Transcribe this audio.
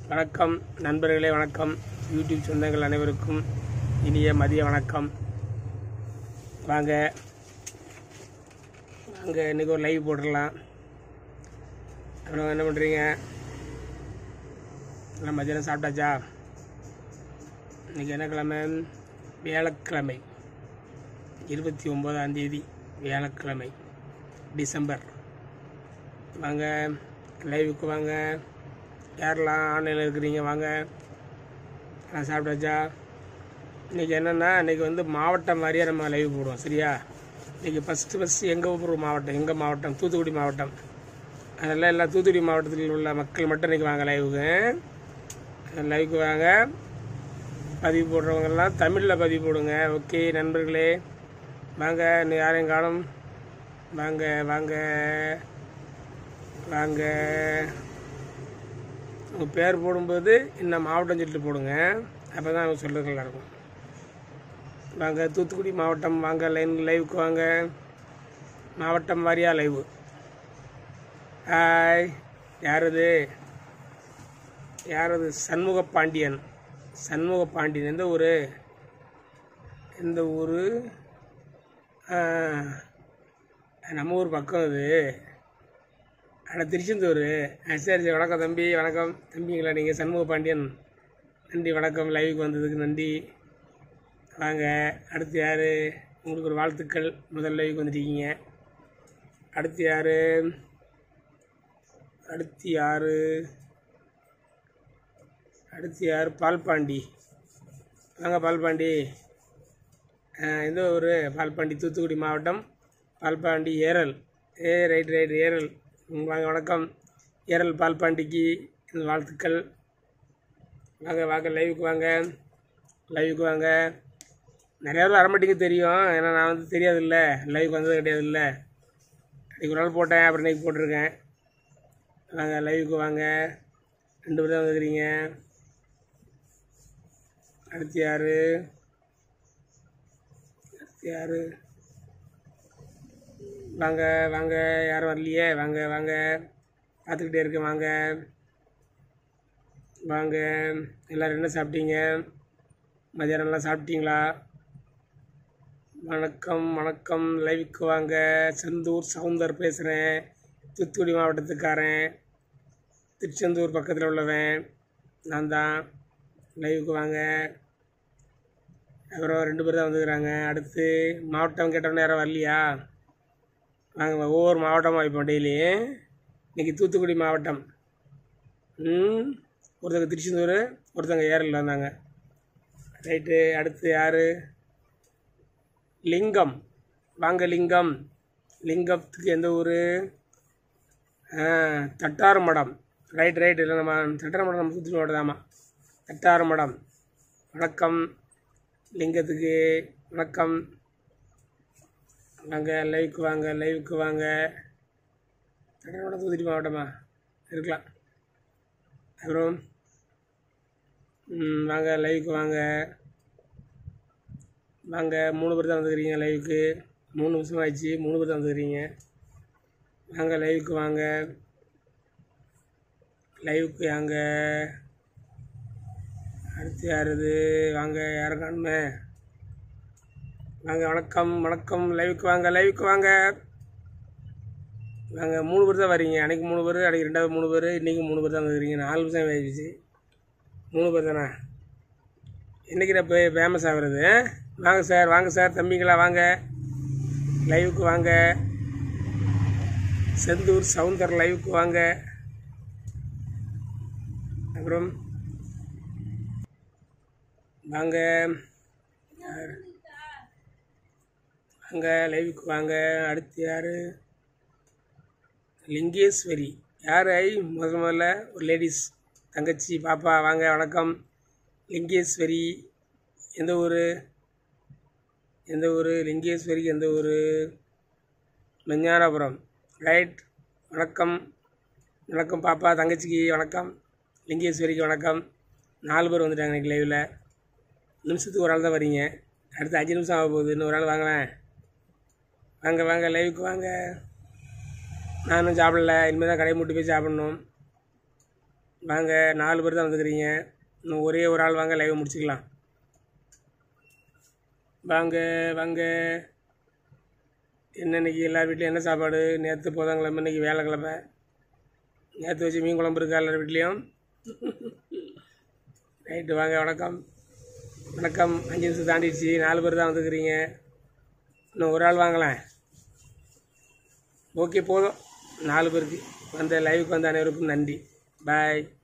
வணக்கம் நண்பர்களே வணக்கம் யூடியூப் சொந்தங்கள் அனைவருக்கும் இனிய மதிய வணக்கம் வாங்க வாங்க இன்றைக்கி ஒரு லைவ் போட்டுடலாம் அப்புறம் என்ன பண்ணுறீங்க எல்லாம் மதியானம் சாப்பிட்டாச்சா இன்றைக்கி என்ன கிழமை வியாழக்கிழமை இருபத்தி ஒம்போதாம் தேதி வியாழக்கிழமை டிசம்பர் வாங்க லைவுக்கு வாங்க யாரெல்லாம் ஆன்லைனில் இருக்கிறீங்க வாங்க நான் சாப்பிட்டாச்சா இன்றைக்கி என்னென்னா இன்றைக்கி வந்து மாவட்டம் வாரியாக நம்ம லைவ் போடுவோம் சரியா இன்றைக்கி ஃபஸ்ட்டு ஃபஸ்ட்டு எங்கள் ஊர் மாவட்டம் எங்கள் மாவட்டம் தூத்துக்குடி மாவட்டம் அதெல்லாம் எல்லா தூத்துக்குடி மாவட்டத்தில் உள்ள மக்கள் மட்டும் இன்றைக்கி வாங்க லைவுக்கு லைவுக்கு வாங்க பதிவு போடுறவங்கெல்லாம் தமிழில் பதிவு போடுங்க ஓகே நண்பர்களே வாங்க இன்னும் யாரையும் காணும் வாங்க வாங்க வாங்க உங்கள் பேர் போடும்போது இந்த மாவட்டம் சொல்லிட்டு போடுங்க அப்போ தான் அவங்க சொல்கிறது நல்லாயிருக்கும் வாங்க தூத்துக்குடி மாவட்டம் வாங்க லைன் லைவுக்கு வாங்க மாவட்டம் வாரியா லைவு ஹாய் யார் அது யார் அது சண்முக பாண்டியன் சண்முக பாண்டியன் எந்த ஊர் எந்த ஊர் நம்ம ஊர் பக்கம் அது அட திருச்செந்தூர் ஆ சரி சரி வணக்கம் தம்பி வணக்கம் தம்பிங்களா நீங்கள் சண்முக பாண்டியன் நன்றி வணக்கம் லைவுக்கு வந்ததுக்கு நன்றி வாங்க அடுத்து யார் உங்களுக்கு ஒரு வாழ்த்துக்கள் முதல் லைவுக்கு வந்துருக்கீங்க அடுத்து யார் அடுத்து யார் அடுத்து யார் பால்பாண்டி வாங்க பால்பாண்டி ஆ, எந்த ஊர் பால்பாண்டி தூத்துக்குடி மாவட்டம் பால்பாண்டி ஏரல் ஏ ரைட் ரைட் ஏரல் ம், வாங்க வணக்கம் ஏரல் பால்பாண்டிக்கு இந்த வாழ்த்துக்கள் வாங்க வாங்க லைவுக்கு வாங்க லைவுக்கு வாங்க நிறைய பேர் வரமாட்டேங்க தெரியும் ஏன்னா நான் வந்து தெரியாதுல்ல லைவுக்கு வந்தது கிடையாதுல்ல அன்றைக்கி ஒரு நாள் போட்டேன் அப்புறம் இன்றைக்கி போட்டிருக்கேன் வாங்க லைவுக்கு வாங்க ரெண்டு பேர் தான் வந்துக்கிறீங்க அடுத்து யார் அடுத்து யார் வாங்க வாங்க யாரும் வரலையே வாங்க வாங்க பார்த்துக்கிட்டே இருக்கேன் வாங்க வாங்க எல்லோரும் என்ன சாப்பிட்டீங்க மதியானம்லாம் சாப்பிட்டீங்களா வணக்கம் வணக்கம் லைவுக்கு வாங்க செந்தூர் சவுந்தர் பேசுகிறேன் தூத்துக்குடி மாவட்டத்துக்காரன் திருச்செந்தூர் பக்கத்தில் உள்ளவன் நான் தான் லைவுக்கு வாங்க அப்புறம் ரெண்டு பேர் தான் வந்துக்கிறாங்க அடுத்து மாவட்டம் கேட்டவொன்னே யாரும் வரலையா நாங்கள் ஒவ்வொரு மாவட்டமாக வைப்போம் டெய்லி இன்றைக்கி தூத்துக்குடி மாவட்டம் ம் ஒருத்தங்க திருச்செந்தூர் ஒருத்தங்க ஏரலில் வந்தாங்க ரைட்டு அடுத்து யார் லிங்கம் வாங்க லிங்கம் லிங்கத்துக்கு எந்த ஊர் தட்டாறு மடம் ரைட் ரைட் இல்லை நம்ம தட்டாறு மடம் நம்ம தூத்துக்குடி மாவட்டம் தாமா தட்டாறு மடம் வணக்கம் லிங்கத்துக்கு வணக்கம் வாங்க லைவுக்கு வாங்க லைவுக்கு வாங்க தடவோட தூத்துக்குடி மாவட்டமா இருக்கலாம் அப்புறம் ம், வாங்க லைவுக்கு வாங்க வாங்க மூணு பேர் தான் வந்துக்கிறீங்க லைவுக்கு மூணு நிமிஷம் ஆயிடுச்சு மூணு பேர் தான் வந்துக்கிறீங்க வாங்க லைவுக்கு வாங்க லைவுக்கு வாங்க அடுத்து யார் இது வாங்க யாரும் காணுமே வாங்க வணக்கம் வணக்கம் லைவுக்கு வாங்க லைவுக்கு வாங்க வாங்க மூணு பேர் தான் வரீங்க அன்றைக்கி மூணு பேர் அன்றைக்கி ரெண்டாவது மூணு பேர் இன்றைக்கி மூணு பேர் தான் வந்துக்கிறீங்க நாலு நிமிஷம் ஆயிடுச்சு மூணு பேர் தானே இன்றைக்கி நான் போய் ஃபேமஸ் ஆகுறது வாங்க சார் வாங்க சார் தம்பிங்களா வாங்க லைவுக்கு வாங்க செந்தூர் சவுந்தர் லைவுக்கு வாங்க அப்புறம் வாங்க யார் வாங்க லைவுக்கு வாங்க அடுத்து யார் லிங்கேஸ்வரி யார் ஐ முதல் முதல்ல ஒரு லேடிஸ் தங்கச்சி பாப்பா வாங்க வணக்கம் லிங்கேஸ்வரி எந்த ஊர் எந்த ஊர் லிங்கேஸ்வரிக்கு எந்த ஊர் மெஞ்ஞானபுரம் ரைட் வணக்கம் வணக்கம் பாப்பா தங்கச்சிக்கு வணக்கம் லிங்கேஸ்வரிக்கு வணக்கம் நாலு பேர் வந்துட்டாங்க இன்னைக்கு லைவில் நிமிஷத்துக்கு ஒரு ஆள் தான் வரீங்க அடுத்து அஞ்சு நிமிஷம் ஆக போகுது இன்னும் ஒரு ஆள் வாங்களேன் வாங்க வாங்க லைவுக்கு வாங்க நான் இன்னும் சாப்பிடல இனிமேல் தான் கடையை மூட்டி போய் சாப்பிட்ணும் வாங்க நாலு பேர் தான் வந்துக்கிறீங்க இன்னும் ஒரே ஒரு ஆள் வாங்க லைவ் முடிச்சுக்கலாம் வாங்க வாங்க என்ன இன்னைக்கு எல்லார் வீட்லேயும் என்ன சாப்பாடு நேற்று புதன்கிழமை இன்னைக்கு வேலைக்கிழமை நேற்று வச்சு மீன் குழம்பு இருக்கா எல்லார் வீட்லேயும் ரைட்டு வாங்க வணக்கம் வணக்கம் அஞ்சு நிமிஷம் தாண்டிடுச்சு நாலு பேர் தான் வந்துக்கிறீங்க இன்னும் ஒரு ஆள் வாங்கலாம் ஓகே போதும் நாலு பேருக்கு வந்த லைவுக்கு வந்த அனைவருக்கும் நன்றி பாய்